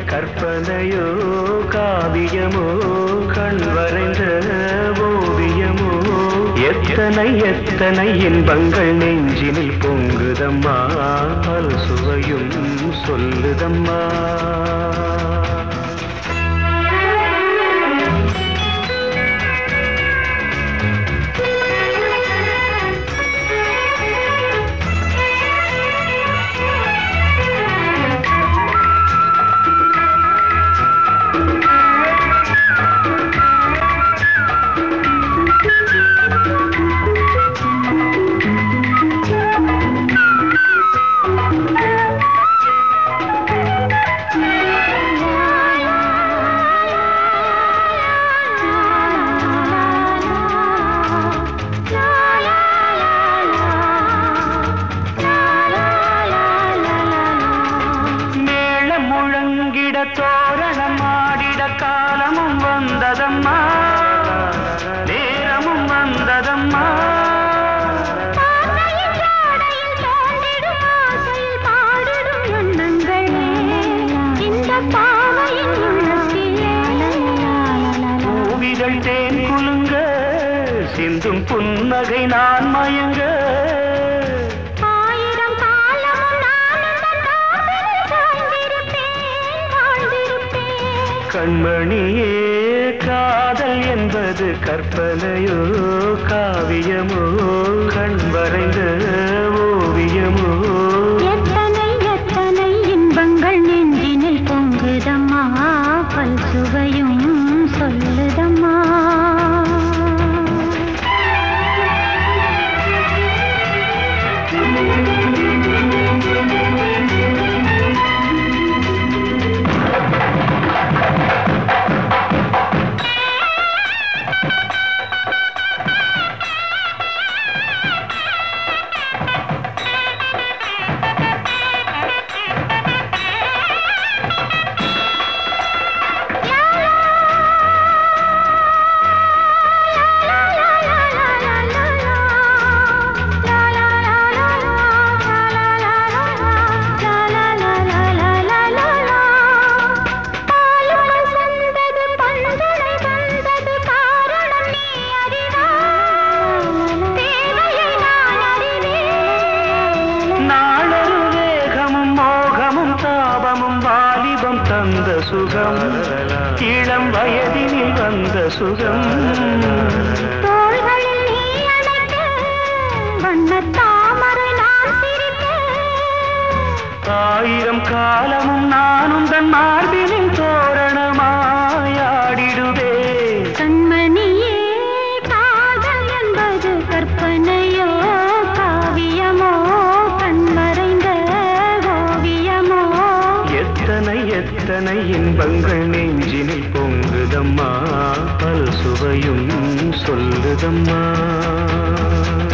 கற்பனையோ காவியமோ கண் வரைந்த ஓவியமோ எத்தனை எத்தனை இன்பங்கள் நெஞ்சினில் பொங்குதம்மா பல் சுவையும் சொல்லுதம்மா மேளம் முழங்கிட தோரணம் ஆடிட காலமும் வந்ததம்மா நேரமும் வந்ததம்மா பூவிதழ் தேன் குலுங்க சிந்தும் புன்னகை நான் மயங்க கண்மணியே காதல் என்பது கற்பனையோ காவியமோ கண் வரைந்த ஓவியமோ பல் சுவையும் சொல்லுதம்மா நாளொரு வேகமும் மோகமும் தாபமும் வாலிபம் தந்த சுகம் இளம் வயதினில் வந்த சுகம் தோள்களில் நீ அணைக்க, வண்ணத் தாமரை நான் சிரிக்க. ஆயிரம் காலமும் நானும் தன் மார்பினின் தோரணமாயாடிடுவே கண்மணியே, காதல் என்பது கற்பனையோ காவியமோ கண்மறைந்த ஓவியமோ எத்தனை எத்தனை இன்பங்கள் நெஞ்சினில் பொங்குதம்மா பல் சுவையும் சொல்லுதம்மா